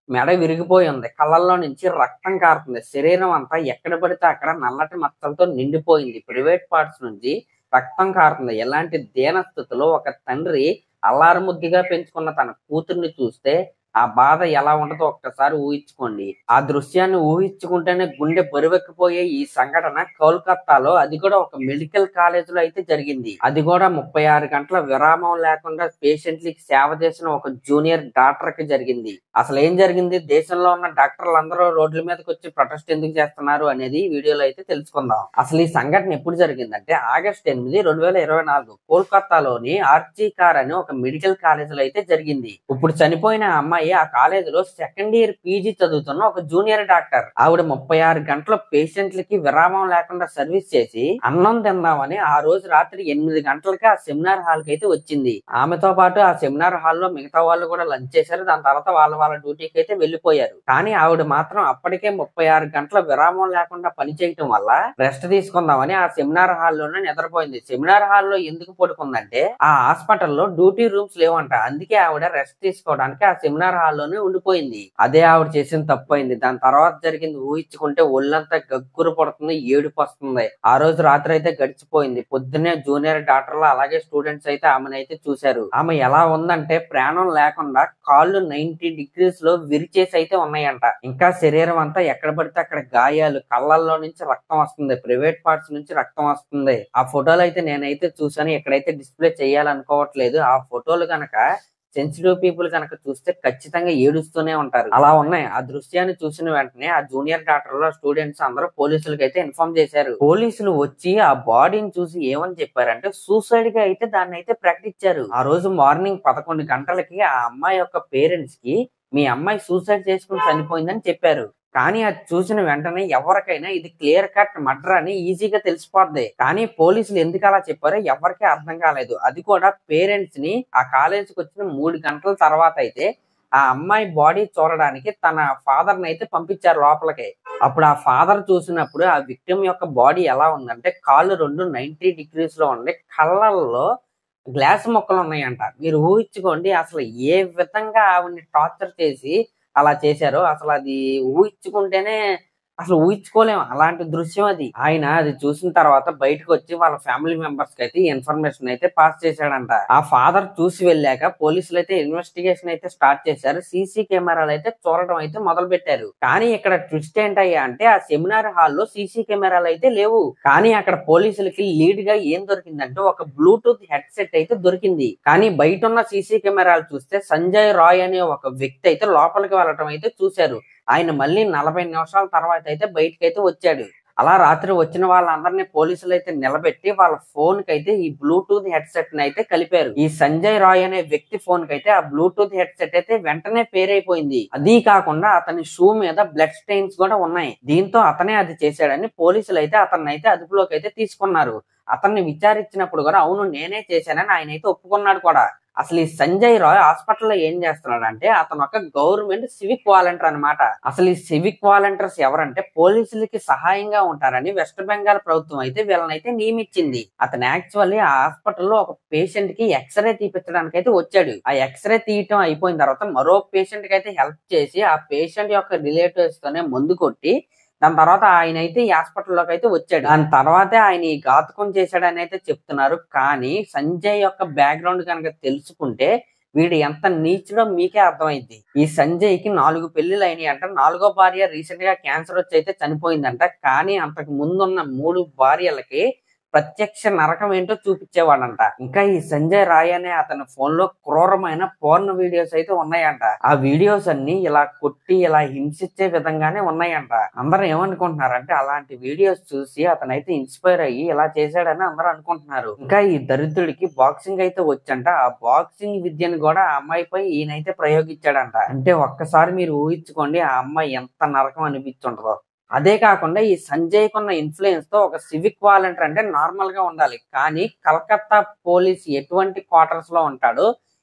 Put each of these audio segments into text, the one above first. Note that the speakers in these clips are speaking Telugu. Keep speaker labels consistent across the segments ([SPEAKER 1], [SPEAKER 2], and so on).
[SPEAKER 1] మెడ విరిగిపోయి ఉంది కళ్ళల్లో నుంచి రక్తం కారుతుంది శరీరం అంతా ఎక్కడ పడితే అక్కడ నల్లటి మచ్చలతో నిండిపోయింది ప్రైవేట్ పార్ట్స్ నుంచి రక్తం కారుతుంది ఎలాంటి దీనస్థితిలో ఒక తండ్రి అల్లారుముద్దిగా పెంచుకున్న తన కూతుర్ని చూస్తే ఆ బాధ ఎలా ఉంటుందో ఒక్కసారి ఊహించుకోండి ఆ దృశ్యాన్ని ఊహించుకుంటేనే గుండె బరువెక్కిపోయే ఈ సంఘటన కోల్కత్తాలో అది కూడా ఒక మెడికల్ కాలేజ్ లో అయితే జరిగింది అది కూడా ముప్పై ఆరు గంటల విరామం లేకుండా పేషెంట్లకి సేవ చేసిన ఒక జూనియర్ డాక్టర్ కి జరిగింది అసలు ఏం జరిగింది దేశంలో ఉన్న డాక్టర్లు అందరూ రోడ్ల మీదకి వచ్చి ప్రొటెస్ట్ ఎందుకు చేస్తున్నారు అనేది ఈ వీడియోలో అయితే తెలుసుకుందాం అసలు ఈ సంఘటన ఎప్పుడు జరిగిందంటే ఆగస్ట్ ఎనిమిది రెండు వేల ఇరవై నాలుగు కోల్కతాలోని ఆర్జీ కార్ అని ఒక మెడికల్ కాలేజ్ లో అయితే జరిగింది ఇప్పుడు చనిపోయిన ఆ అమ్మాయి ఆ కాలేజ్ లో సెకండ్ ఇయర్ పీజీ చదువుతున్న ఒక జూనియర్ డాక్టర్ ఆవిడ ముప్పై ఆరు గంటల పేషెంట్లకి విరామం లేకుండా సర్వీస్ చేసి అన్నం తిందామని ఆ రోజు రాత్రి ఎనిమిది గంటలకి ఆ సెమినార్ హాల్ కి అయితే వచ్చింది ఆమెతో పాటు ఆ సెమినార్ హాల్ లో మిగతా వాళ్ళు కూడా లంచ్ చేశారు దాని తర్వాత వాళ్ళ వాళ్ళ డ్యూటీకి అయితే వెళ్లిపోయారు కానీ ఆవిడ మాత్రం అప్పటికే ముప్పై ఆరు గంటల విరామం లేకుండా పని చేయటం వల్ల రెస్ట్ తీసుకుందామని ఆ సెమినార్ హాల్ లోనే నిద్రపోయింది సెమినార్ హాల్ లో ఎందుకు పడుకుందంటే ఆ హాస్పిటల్లో డ్యూటీ రూమ్స్ లేవంట అందుకే ఆవిడ రెస్ట్ తీసుకోవడానికి ఆ సెమినార్ హాల్ లోనే ఉండిపోయింది అదే ఆవిడ చేసిన తప్పు అయింది దాని తర్వాత జరిగింది ఊహించుకుంటే ఒళ్ళంతా గగ్గురు పడుతుంది ఏడుపు వస్తుంది ఆ రోజు రాత్రి అయితే గడిచిపోయింది పొద్దున్నే జూనియర్ డాక్టర్లు అలాగే స్టూడెంట్స్ అయితే ఆమెను అయితే చూశారు ఆమె ఎలా ఉందంటే ప్రాణం లేకుండా కాళ్ళు నైన్టీ డిగ్రీస్ లో విరిచేసి అయితే ఉన్నాయంట ఇంకా శరీరం అంతా ఎక్కడ పడితే అక్కడ గాయాలు కళ్ళల్లో నుంచి రక్తం వస్తుంది ప్రైవేట్ పార్ట్స్ నుంచి రక్తం వస్తుంది ఆ ఫోటోలు అయితే నేనైతే చూసాను ఎక్కడైతే డిస్ప్లే చేయాలనుకోవట్లేదు ఆ ఫోటోలు కనుక సెన్సిటివ్ పీపుల్ కనుక చూస్తే ఖచ్చితంగా ఏడుస్తూనే ఉంటారు అలా ఉన్నాయి ఆ దృశ్యాన్ని చూసిన వెంటనే ఆ జూనియర్ డాక్టర్లు స్టూడెంట్స్ అందరూ పోలీసులకు అయితే ఇన్ఫార్మ్ చేశారు పోలీసులు వచ్చి ఆ బాడీని చూసి ఏమని చెప్పారంటే సూసైడ్ గా అయితే దాన్ని అయితే ప్రకటించారు ఆ రోజు మార్నింగ్ పదకొండు గంటలకి ఆ అమ్మాయి యొక్క పేరెంట్స్ కి మీ అమ్మాయి సూసైడ్ చేసుకుని చనిపోయిందని చెప్పారు కానీ అది చూసిన వెంటనే ఎవరికైనా ఇది క్లియర్ కట్ మర్డర్ అని ఈజీగా తెలిసిపోద్ది కానీ పోలీసులు ఎందుకు అలా చెప్పారో ఎవరికీ అర్థం కాలేదు అది కూడా పేరెంట్స్ ని ఆ కాలేజీకి వచ్చిన మూడు గంటల తర్వాత అయితే ఆ అమ్మాయి బాడీ చూడడానికి తన ఫాదర్ ని అయితే పంపించారు లోపలికి అప్పుడు ఆ ఫాదర్ చూసినప్పుడు ఆ విక్టిమ్ యొక్క బాడీ ఎలా ఉందంటే కాళ్ళు రెండు నైన్టీ డిగ్రీస్ లో ఉండి కళ్ళల్లో గ్లాస్ మొక్కలు ఉన్నాయంట మీరు ఊహించుకోండి అసలు ఏ విధంగా ఆవిడ్ని టార్చర్ చేసి అలా చేశారో అసలు అది ఊహించుకుంటేనే అసలు ఊహించుకోలేము అలాంటి దృశ్యం అది ఆయన అది చూసిన తర్వాత బయటకు వచ్చి వాళ్ళ ఫ్యామిలీ మెంబర్స్ కి అయితే ఇన్ఫర్మేషన్ అయితే పాస్ చేశాడంట ఆ ఫాదర్ చూసి వెళ్ళాక పోలీసులు అయితే ఇన్వెస్టిగేషన్ అయితే స్టార్ట్ చేశారు సీసీ కెమెరాలు అయితే చూడటం అయితే మొదలు పెట్టారు కానీ ఇక్కడ ట్విస్ట్ ఏంటయ్యా అంటే ఆ సెమినార్ హాల్లో సీసీ కెమెరాలు అయితే లేవు కానీ అక్కడ పోలీసులకి లీడ్ గా ఏం దొరికిందంటే ఒక బ్లూటూత్ హెడ్సెట్ అయితే దొరికింది కానీ బయట ఉన్న సీసీ కెమెరాలు చూస్తే సంజయ్ రాయ్ అనే ఒక వ్యక్తి అయితే లోపలికి వెళ్ళటం అయితే చూశారు ఆయన మళ్ళీ నలభై నిమిషాల తర్వాత అయితే బయటకు అయితే వచ్చాడు అలా రాత్రి వచ్చిన వాళ్ళందరినీ పోలీసులు అయితే నిలబెట్టి వాళ్ళ ఫోన్ కి అయితే ఈ బ్లూటూత్ హెడ్సెట్ ని అయితే కలిపారు ఈ సంజయ్ రాయ్ అనే వ్యక్తి ఫోన్ కి అయితే ఆ బ్లూటూత్ హెడ్సెట్ అయితే వెంటనే పేరైపోయింది అది కాకుండా అతని షూ మీద బ్లడ్ స్టెయిన్స్ కూడా ఉన్నాయి దీంతో అతనే అది చేశాడని పోలీసులు అయితే అతన్ని అయితే అదుపులోకి అయితే తీసుకున్నారు అతన్ని విచారించినప్పుడు కూడా అవును నేనే చేశానని ఆయన అయితే ఒప్పుకున్నాడు కూడా అసలు ఈ సంజయ్ రాయ్ హాస్పిటల్లో ఏం చేస్తున్నాడు అంటే అతను ఒక గవర్నమెంట్ సివిక్ వాలంటీర్ అన్నమాట అసలు ఈ సివిక్ వాలంటీర్స్ ఎవరంటే పోలీసులకి సహాయంగా ఉంటారని వెస్ట్ బెంగాల్ ప్రభుత్వం అయితే వీళ్ళనైతే నియమించింది అతను యాక్చువల్లీ ఆ హాస్పిటల్లో ఒక పేషెంట్ కి ఎక్స్రే తీపించడానికి అయితే వచ్చాడు ఆ ఎక్స్రే తీయటం అయిపోయిన తర్వాత మరో పేషెంట్ కి అయితే హెల్ప్ చేసి ఆ పేషెంట్ యొక్క రిలేటివ్స్ తోనే ముందు కొట్టి దాని తర్వాత ఆయన అయితే ఈ హాస్పిటల్లోకి అయితే వచ్చాడు దాని తర్వాతే ఆయన ఈ ఘాతకం చేశాడని అయితే చెప్తున్నారు కానీ సంజయ్ యొక్క బ్యాక్గ్రౌండ్ కనుక తెలుసుకుంటే వీడు ఎంత నీచుడో మీకే అర్థమైంది ఈ సంజయ్ కి నాలుగు పెళ్లిళ్ళు అయినాయి అంట నాలుగో భార్య రీసెంట్ గా క్యాన్సర్ వచ్చి అయితే చనిపోయిందంట కానీ అంతకు ముందున్న మూడు భార్యలకి ప్రత్యక్ష నరకం ఏంటో చూపించేవాడంట ఇంకా ఈ సంజయ్ రాయ్ అనే అతని ఫోన్ లో క్రూరమైన పోర్న్ వీడియోస్ అయితే ఉన్నాయంట ఆ వీడియోస్ అన్ని ఇలా కొట్టి ఇలా హింసించే విధంగానే ఉన్నాయంట అందరూ ఏమనుకుంటున్నారంటే అలాంటి వీడియోస్ చూసి అతను అయితే ఇన్స్పైర్ అయ్యి ఇలా చేశాడని అందరూ అనుకుంటున్నారు ఇంకా ఈ దరిద్రుడికి బాక్సింగ్ అయితే వచ్చంట ఆ బాక్సింగ్ విద్యను కూడా ఆ అమ్మాయిపై ఈయనైతే ప్రయోగించాడంట అంటే ఒక్కసారి మీరు ఊహించుకోండి ఆ అమ్మాయి ఎంత నరకం అనిపించుంటుందో అదే కాకుండా ఈ సంజయ్ కున్న ఇన్ఫ్లుయెన్స్ తో ఒక సివిక్ వాలంటీర్ అంటే నార్మల్ గా ఉండాలి కానీ కలకత్తా పోలీస్ ఎటువంటి క్వార్టర్స్ లో ఉంటాడో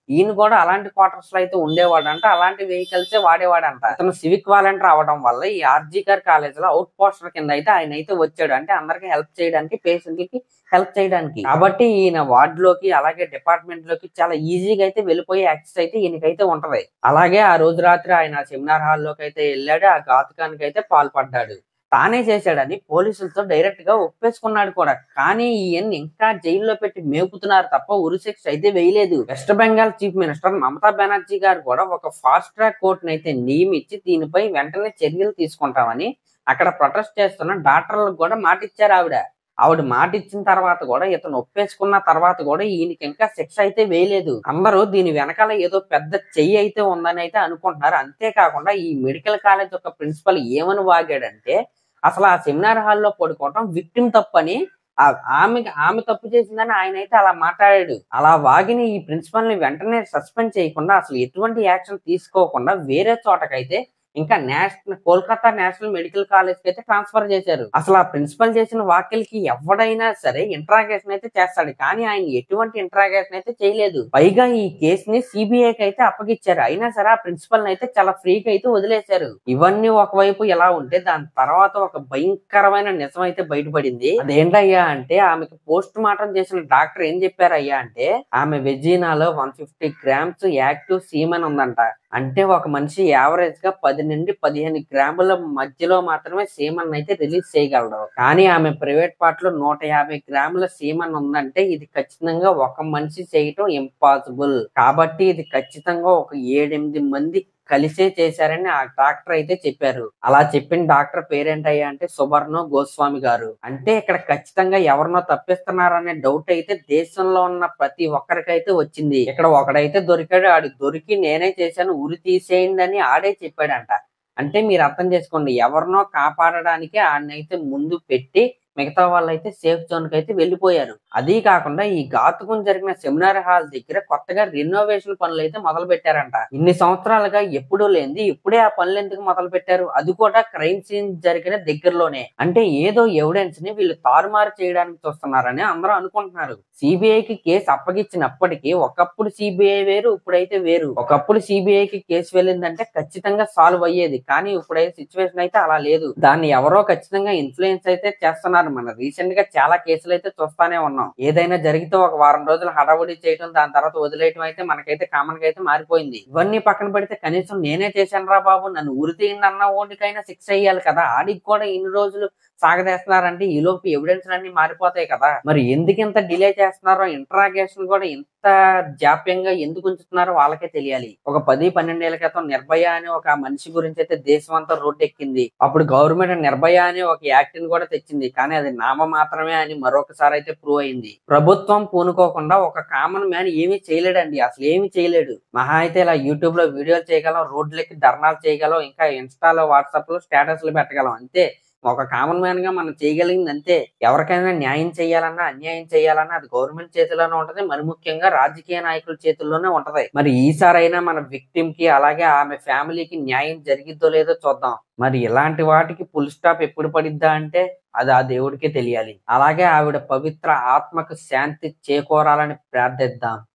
[SPEAKER 1] ఈయన కూడా అలాంటి క్వార్టర్స్ లో అయితే ఉండేవాడంట అలాంటి వెహికల్స్ వాడేవాడంట అతను సివిక్ వాలంటీర్ అవడం వల్ల ఈ ఆర్జీకర్ కాలేజ్ లో అవుట్ పోస్టర్ కింద అయితే ఆయన అయితే వచ్చాడు అంటే అందరికి హెల్ప్ చేయడానికి పేషెంట్లకి హెల్ప్ చేయడానికి కాబట్టి ఈయన వార్డ్ లోకి అలాగే డిపార్ట్మెంట్ లోకి చాలా ఈజీగా అయితే వెళ్ళిపోయే యాక్సెస్ అయితే ఈయనకైతే ఉంటది అలాగే ఆ రోజు రాత్రి ఆయన సెమినార్ హాల్ లోకి అయితే వెళ్ళాడు ఆ ఘాతుకానికి అయితే పాల్పడ్డాడు తానే చేశాడని పోలీసులతో డైరెక్ట్ గా ఒప్పేసుకున్నాడు కూడా కానీ ఈయన ఇంకా జైల్లో పెట్టి మేపుతున్నారు తప్ప ఉరిశిక్ష అయితే వేయలేదు west Bengal chief minister Mamata Banerjee గారు కూడా ఒక ఫాస్ట్ ట్రాక్ కోర్టును అయితే నియమించి దీనిపై వెంటనే చర్యలు తీసుకుంటామని అక్కడ ప్రొటెస్ట్ చేస్తున్న డాక్టర్లకు కూడా మాటిచ్చారు ఆవిడ ఆవిడ మాట ఇచ్చిన తర్వాత కూడా ఇతను ఒప్పేసుకున్న తర్వాత కూడా ఈయనకి ఇంకా శిక్ష అయితే వేయలేదు అందరూ దీని వెనకాల ఏదో పెద్ద చెయ్యి అయితే ఉందని అయితే అనుకుంటున్నారు అంతేకాకుండా ఈ మెడికల్ కాలేజ్ యొక్క ప్రిన్సిపల్ ఏమని వాగాడంటే అసలు ఆ సెమినార్ హాల్లో పడుకోవటం విక్టిమ్ తప్పని ఆ- ఆమె ఆమె తప్పు చేసిందని ఆయన అయితే అలా మాట్లాడాడు అలా వాగిన ఈ ప్రిన్సిపల్ ని వెంటనే సస్పెండ్ చేయకుండా అసలు ఎటువంటి యాక్షన్ తీసుకోకుండా వేరే చోటకైతే ఇంకా national Kolkata national medical college కి అయితే ట్రాన్స్ఫర్ చేశారు అసలు ఆ ప్రిన్సిపల్ చేసిన వ్యాఖ్యలకి ఎవడైనా సరే ఇంట్రాగేషన్ అయితే చేస్తాడు కానీ ఆయన ఎటువంటి ఇంట్రాగేషన్ అయితే చేయలేదు పైగా ఈ కేసుని సిబిఐకి అయితే అప్పగిచ్చారు అయినా సరే ఆ ప్రిన్సిపల్ అయితే చాలా ఫ్రీగా అయితే వదిలేశారు ఇవన్నీ ఒకవైపు ఎలా ఉంటే దాని తర్వాత ఒక భయంకరమైన నిజం అయితే బయటపడింది అదేంటయ్యా అంటే ఆమెకి పోస్ట్ మార్టం చేసిన డాక్టర్ ఏం చెప్పారయ్యా అంటే ఆమె వెజీనాలో one fifty grams active semen ఉందంట అంటే ఒక మనిషి యావరేజ్ గా పది నుండి పదిహేను గ్రాముల మధ్యలో మాత్రమే సీమన్ అయితే రిలీజ్ చేయగలడు కానీ ఆమె ప్రైవేట్ పార్ట్ లో నూట యాభై గ్రాముల సీమన్ ఉందంటే ఇది ఖచ్చితంగా ఒక మనిషి చేయటం ఇంపాసిబుల్ కాబట్టి ఇది ఖచ్చితంగా ఒక ఏడెనిమిది మంది కలిసే చేశారని ఆ డాక్టర్ అయితే చెప్పారు అలా చెప్పిన డాక్టర్ పేరేంటయ్యా అంటే సుబర్ణ గోస్వామి గారు అంటే ఇక్కడ ఖచ్చితంగా ఎవరినో తప్పిస్తున్నారనే డౌట్ అయితే దేశంలో ఉన్న ప్రతి ఒక్కరికైతే వచ్చింది ఇక్కడ ఒకడైతే దొరికాడు ఆడు దొరికి నేనే చేశాను ఉరి తీసేయండి అని ఆడే చెప్పాడంట అంటే మీరు అర్థం చేసుకోండి ఎవరినో కాపాడడానికి ఆడినైతే ముందు పెట్టి మిగతా వాళ్ళైతే సేఫ్ జోన్ కి అయితే వెళ్ళిపోయారు అదీ కాకుండా ఈ ఘాతుకం జరిగిన సెమినార్ హాల్ దగ్గర కొత్తగా రెనోవేషన్ పనులు అయితే మొదలు పెట్టారంట ఇన్ని సంవత్సరాలుగా ఎప్పుడూ లేనిది ఇప్పుడే ఆ పనులు ఎందుకు మొదలు పెట్టారు అది కూడా క్రైమ్ సీన్ జరిగిన దగ్గరలోనే అంటే ఏదో ఎవిడెన్స్ ని వీళ్ళు తారుమారు చేయడానికి చూస్తున్నారని అందరూ అనుకుంటున్నారు సిబిఐకి కేసు అప్పగించినప్పటికీ ఒకప్పుడు సిబిఐ వేరు ఇప్పుడైతే వేరు ఒకప్పుడు సిబిఐకి కేసు వెళ్ళిందంటే ఖచ్చితంగా సాల్వ్ అయ్యేది కానీ ఇప్పుడైతే సిచ్యువేషన్ అయితే అలా లేదు దాన్ని ఎవరో ఖచ్చితంగా ఇన్ఫ్లుయెన్స్ అయితే చేస్తున్నారు మన రీసెంట్ గా చాలా కేసులు అయితే చూస్తానే ఉన్నాం ఏదైనా జరిగితే ఒక వారం రోజులు హడావుడి చేయడం దాని తర్వాత వదిలేయటం అయితే మనకైతే కామన్ గా అయితే మారిపోయింది ఇవన్నీ పక్కన పెడితే కనీసం నేనే చేశాను రా బాబు నన్ను ఉరి తీయండి అన్న ఓడికైనా శిక్ష అయ్యాలి కదా ఆడికి కూడా ఇన్ని రోజులు సాగదీస్తున్నారంటే ఈ లోపు ఎవిడెన్స్ అన్ని మారిపోతాయి కదా మరి ఎందుకు ఇంత డిలే చేస్తున్నారో ఇంట్రాగేషన్ కూడా ఇంత జాప్యంగా ఎందుకు ఉంచుతున్నారో వాళ్ళకే తెలియాలి ఒక పది పన్నెండేళ్ల క్రితం నిర్భయ అనే ఒక మనిషి గురించి అయితే దేశం అంతా రోడ్డు ఎక్కింది అప్పుడు గవర్నమెంట్ నిర్భయ అనే ఒక యాక్ట్ ని కూడా తెచ్చింది కానీ అది నామ మాత్రమే అని మరొకసారి అయితే ప్రూవ్ అయింది ప్రభుత్వం పూనుకోకుండా ఒక కామన్ మ్యాన్ ఏమీ చేయలేడండి అసలు ఏమీ చేయలేడు మహా అయితే ఇలా యూట్యూబ్ లో వీడియోలు చేయగలం రోడ్లకి ధర్నాలు చేయగలం ఇంకా ఇన్స్టాలో వాట్సాప్ లో స్టేటస్లు పెట్టగలం అంతే ఒక కామన్ మ్యాన్ గా మనం చేయగలిగింది అంతే ఎవరికైనా న్యాయం చేయాలన్నా అన్యాయం చేయాలన్నా అది గవర్నమెంట్ చేతిలోనే ఉంటది మరి ముఖ్యంగా రాజకీయ నాయకుల చేతుల్లోనే ఉంటది మరి ఈసారైనా మన విక్టిమ్ కి అలాగే ఆమె ఫ్యామిలీకి న్యాయం జరిగిద్దో లేదో చూద్దాం మరి ఇలాంటి వాటికి ఫుల్ స్టాప్ ఎప్పుడు పడిద్దా అంటే అది ఆ దేవుడికే తెలియాలి అలాగే ఆవిడ పవిత్ర ఆత్మకు శాంతి చేకూరాలని ప్రార్థిద్దాం